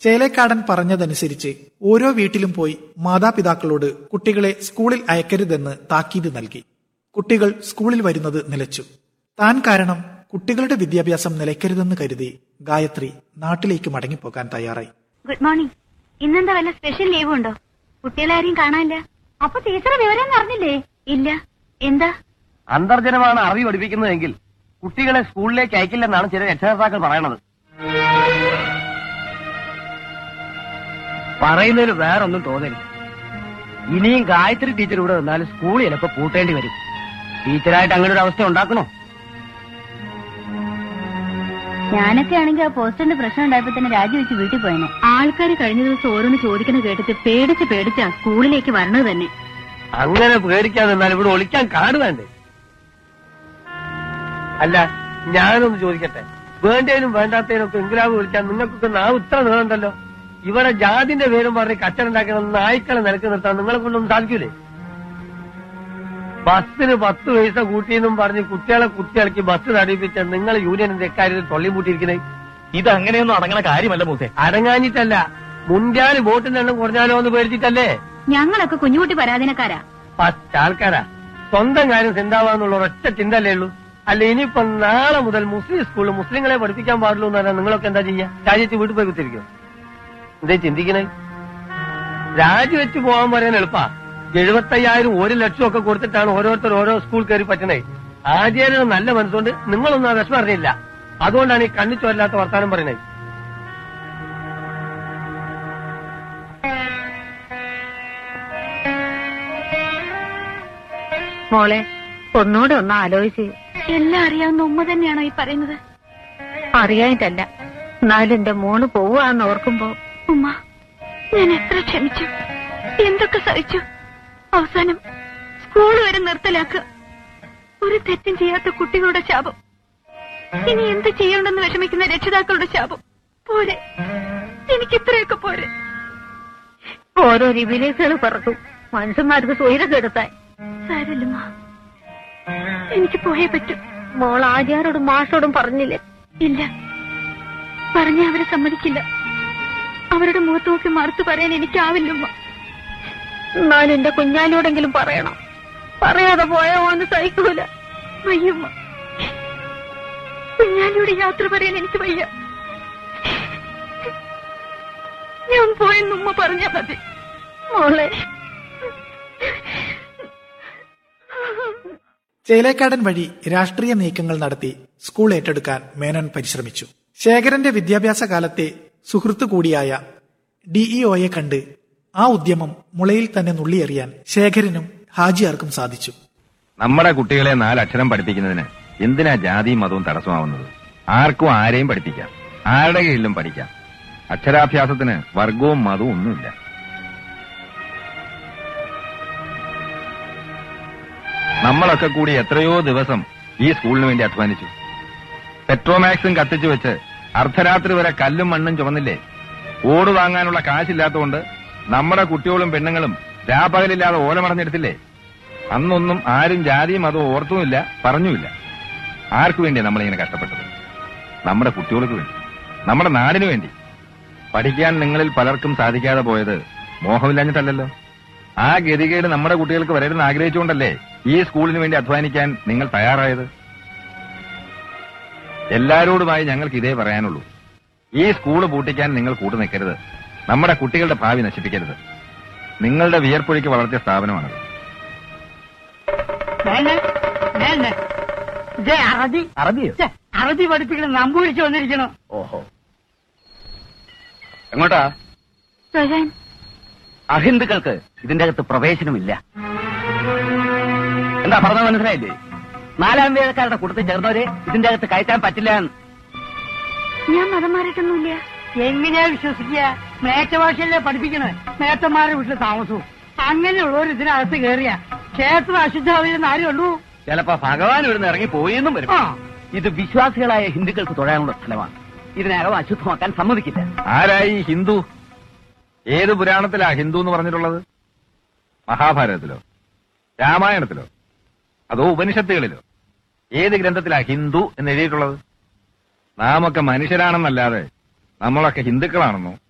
ചേലേക്കാടൻ പറഞ്ഞതനുസരിച്ച് ഓരോ വീട്ടിലും പോയി മാതാപിതാക്കളോട് കുട്ടികളെ സ്കൂളിൽ അയക്കരുതെന്ന് താക്കീത് നൽകി കുട്ടികൾ സ്കൂളിൽ വരുന്നത് നിലച്ചു താൻ കാരണം കുട്ടികളുടെ വിദ്യാഭ്യാസം നിലയ്ക്കരുതെന്ന് കരുതി ഗായത്രി നാട്ടിലേക്ക് മടങ്ങിപ്പോകാൻ തയ്യാറായി ഗുഡ് മോർണിംഗ് ഇന്നെന്താ വല്ല സ്പെഷ്യൽ ലീവ് ഉണ്ടോ കുട്ടികളാരെയും കാണാനില്ല അപ്പൊ ടീച്ചർ വിവരം അറിഞ്ഞില്ലേ ഇല്ല എന്താ അന്തർജനമാണ് അറിവ് പഠിപ്പിക്കുന്നതെങ്കിൽ കുട്ടികളെ സ്കൂളിലേക്ക് അയക്കില്ലെന്നാണ് ചില രക്ഷകർത്താക്കൾ പറയണത് പറയുന്നതിൽ വേറൊന്നും തോന്നരുത് ഇനിയും ഗായത്രി ടീച്ചർ ഇവിടെ വന്നാൽ സ്കൂൾ ചിലപ്പോ പൂട്ടേണ്ടി വരും ടീച്ചറായിട്ട് അങ്ങനെ ഒരു അവസ്ഥ ഉണ്ടാക്കണോ ഞാനൊക്കെ ആണെങ്കിൽ ആ പോസ്റ്ററിന്റെ പ്രശ്നം ഉണ്ടായപ്പോ തന്നെ രാജിവെച്ച് വീട്ടിൽ പോയനെ ആൾക്കാർ കഴിഞ്ഞ ദിവസം ഓരോന്ന് ചോദിക്കുന്ന കേട്ടിട്ട് പേടിച്ച് പേടിച്ചാ സ്കൂളിലേക്ക് വരണത് തന്നെ അങ്ങനെ പേടിക്കാതെ നിന്നാൽ ഇവിടെ ഒളിക്കാൻ കാട് വേണ്ടേ അല്ല ഞാനൊന്ന് ചോദിക്കട്ടെ വേണ്ടതിനും വേണ്ടാത്തതിനും ഒക്കെ ഇംഗ്ലാബ് വിളിക്കാൻ നിങ്ങൾക്കൊക്കെ നാവ് ഇത്ര നീളണ്ടല്ലോ ഇവിടെ ജാതിന്റെ പേരും പറഞ്ഞ് കച്ചറുണ്ടാക്കണം നായ്ക്കളെ നിലക്ക് നിർത്താൻ നിങ്ങളെ കൊണ്ടൊന്നും സാധിക്കൂലേ ബസ്സിന് പത്ത് പൈസ കൂട്ടിയെന്നും പറഞ്ഞ് കുട്ടികളെ കുട്ടികൾക്ക് ബസ് തടിപ്പിച്ച നിങ്ങൾ യൂണിയനിന്റെ ഇക്കാര്യത്തിൽ തൊള്ളിമുട്ടിയിരിക്കുന്നത് ഇത് അങ്ങനെയൊന്നും അടങ്ങണ കാര്യമല്ല മൂസേ അടങ്ങാഞ്ഞിട്ടല്ല മുൻകാല് വോട്ടിന്റെ എണ്ണം കുറഞ്ഞാലോ എന്ന് പേടിച്ചിട്ടല്ലേ ഞങ്ങളൊക്കെ കുഞ്ഞുകുട്ടി പരാതിനക്കാരാ പത്ത് ആൾക്കാരാ സ്വന്തം കാര്യം ചിന്താവാന്നുള്ള ഒരൊറ്റ ചിന്തല്ലേ ഉള്ളൂ അല്ല ഇനിയിപ്പൊ നാളെ മുതൽ മുസ്ലിം സ്കൂളിൽ മുസ്ലിങ്ങളെ പഠിപ്പിക്കാൻ പാടുള്ളൂ എന്ന് പറഞ്ഞാൽ നിങ്ങളൊക്കെ എന്താ ചെയ്യാ രാജിവെച്ച് വീട്ടിൽ പോയി കുത്തിരിക്കും എന്തേ ചിന്തിക്കണേ രാജിവെച്ച് പോകാൻ പറയാൻ എളുപ്പാ എഴുപത്തയ്യായിരം ഒരു ലക്ഷം ഒക്കെ കൊടുത്തിട്ടാണ് ഓരോരുത്തർ ഓരോ സ്കൂൾ കയറി പറ്റണേ ആദ്യം നല്ല മനസ്സുകൊണ്ട് നിങ്ങളൊന്നും ആ വിഷമം അറിഞ്ഞില്ല അതുകൊണ്ടാണ് ഈ കണ്ണു ചോരില്ലാത്ത വർത്താനം പറയണേ മോളെ ഒന്നുകൂടെ ഒന്ന് ആലോചിച്ച് എല്ലാം അറിയാവുന്ന ഉമ്മ തന്നെയാണോ ഈ പറയുന്നത് അറിയായിട്ടല്ല എന്നാലും എന്റെ മോള് പോവാന്ന് ഓർക്കുമ്പോ ഉമ്മ ഞാൻ എത്ര ക്ഷമിച്ചു എന്തൊക്കെ സഹിച്ചു അവസാനം സ്കൂൾ വരെ നിർത്തലാക്കുക ഒരു തെറ്റും ചെയ്യാത്ത കുട്ടികളുടെ ശാപം ഇനി എന്ത് ചെയ്യണമെന്ന് വിഷമിക്കുന്ന രക്ഷിതാക്കളുടെ ശാപം പോരെ എനിക്ക് ഇത്രയൊക്കെ പോരെ ഓരോ റിവിലേസുകൾ പറക്കും മനുഷ്യന്മാർക്ക് സ്വൈരം കെടുത്താൻ സാരല്ലമ്മ എനിക്ക് പോയേ പറ്റും മോൾ ആര്യാരോടും മാഷോടും പറഞ്ഞില്ലേ ഇല്ല പറഞ്ഞ അവരെ സമ്മതിക്കില്ല അവരുടെ മുഖത്ത് നോക്കി മറുത്തു പറയാൻ എനിക്കാവില്ലമ്മ എന്നാലും എന്റെ കുഞ്ഞാലിയോടെങ്കിലും പറയണം പറയാതെ പോയാ ഓന്ന് സഹിക്കൂല വയ്യമ്മ കുഞ്ഞാലിയോട് യാത്ര പറയാൻ എനിക്ക് വയ്യ ഞാൻ പോയെന്നുമ്മ പറഞ്ഞാ മതി മോളെ ചേലേക്കാടൻ വഴി രാഷ്ട്രീയ നീക്കങ്ങൾ നടത്തി സ്കൂൾ ഏറ്റെടുക്കാൻ മേനോൻ പരിശ്രമിച്ചു ശേഖരന്റെ വിദ്യാഭ്യാസ കാലത്തെ സുഹൃത്തു കൂടിയായ ഡിഇഒയെ കണ്ട് ആ ഉദ്യമം മുളയിൽ തന്നെ നുള്ളിയെറിയാൻ ശേഖരനും ഹാജിയാർക്കും സാധിച്ചു നമ്മുടെ കുട്ടികളെ നാലക്ഷരം പഠിപ്പിക്കുന്നതിന് എന്തിനാ ജാതിയും മതവും തടസ്സമാവുന്നത് ആർക്കും ആരെയും പഠിപ്പിക്കാം ആരുടെ കീഴിലും പഠിക്കാം അക്ഷരാഭ്യാസത്തിന് വർഗവും മതവും ഒന്നുമില്ല നമ്മളൊക്കെ കൂടി എത്രയോ ദിവസം ഈ സ്കൂളിന് വേണ്ടി അധ്വാനിച്ചു പെട്രോമാക്സും കത്തിച്ചു വെച്ച് അർദ്ധരാത്രി വരെ കല്ലും മണ്ണും ചുമന്നില്ലേ ഓട് വാങ്ങാനുള്ള കാശില്ലാത്തതുകൊണ്ട് നമ്മുടെ കുട്ടികളും പെണ്ണുങ്ങളും രാപകലില്ലാതെ ഓലമടഞ്ഞെടുത്തില്ലേ അന്നൊന്നും ആരും ജാതിയും മതവും ഓർത്തുമില്ല പറഞ്ഞുമില്ല ആർക്കു വേണ്ടിയാ നമ്മളിങ്ങനെ കഷ്ടപ്പെട്ടത് നമ്മുടെ കുട്ടികൾക്ക് വേണ്ടി നമ്മുടെ നാടിനു വേണ്ടി പഠിക്കാൻ നിങ്ങളിൽ പലർക്കും സാധിക്കാതെ പോയത് മോഹമില്ലാഞ്ഞിട്ടല്ലല്ലോ ആ ഗതികേട് നമ്മുടെ കുട്ടികൾക്ക് വരരുതെന്ന് ആഗ്രഹിച്ചുകൊണ്ടല്ലേ ഈ സ്കൂളിന് വേണ്ടി അധ്വാനിക്കാൻ നിങ്ങൾ തയ്യാറായത് എല്ലാരോടുമായി ഞങ്ങൾക്ക് ഇതേ പറയാനുള്ളൂ ഈ സ്കൂൾ പൂട്ടിക്കാൻ നിങ്ങൾ കൂട്ടു നിൽക്കരുത് നമ്മുടെ കുട്ടികളുടെ ഭാവി നശിപ്പിക്കരുത് നിങ്ങളുടെ വിയർപ്പൊഴിക്ക് വളർത്തിയ സ്ഥാപനമാണത് അറബി അറബിയോ അറബി പഠിപ്പിക്കണം നമ്പൂരിച്ച് വന്നിരിക്കണോ ഓഹോ എങ്ങോട്ടാ വരാൻ അഹിന്ദുക്കൾക്ക് ഇതിന്റെ അകത്ത് പ്രവേശനമില്ല എന്താ പറഞ്ഞത് മനസ്സിലായില്ലേ നാലാം വേദക്കാരുടെ കൂട്ടത്തിൽ ചേർന്നവരെ ഇതിന്റെ അകത്ത് കയറ്റാൻ പറ്റില്ല ഞാൻ മതം മാറിയിട്ടൊന്നുമില്ല എങ്ങനെയാ വിശ്വസിക്കുക മേറ്റഭാഷയല്ലേ പഠിപ്പിക്കണേ മേത്തന്മാരുടെ വീട്ടിൽ താമസവും അങ്ങനെയുള്ളവർ ഇതിനകത്ത് കയറിയ ക്ഷേത്രം അശുദ്ധാവില്ലെന്ന് ആരും ഉള്ളൂ ചിലപ്പോ ഭഗവാൻ ഇവിടുന്ന് ഇറങ്ങി പോയെന്നും വരും ആ ഇത് വിശ്വാസികളായ ഹിന്ദുക്കൾക്ക് തൊഴാനുള്ള സ്ഥലമാണ് ഇതിനകം അശുദ്ധമാക്കാൻ സമ്മതിക്കില്ല ആരായി ഹിന്ദു ഏത് പുരാണത്തിലാ ഹിന്ദു എന്ന് പറഞ്ഞിട്ടുള്ളത് മഹാഭാരതത്തിലോ രാമായണത്തിലോ അതോ ഉപനിഷത്തുകളിലോ ഏത് ഗ്രന്ഥത്തിലാ ഹിന്ദു എന്ന് എഴുതിയിട്ടുള്ളത് നാമൊക്കെ മനുഷ്യരാണെന്നല്ലാതെ നമ്മളൊക്കെ ഹിന്ദുക്കളാണെന്നോ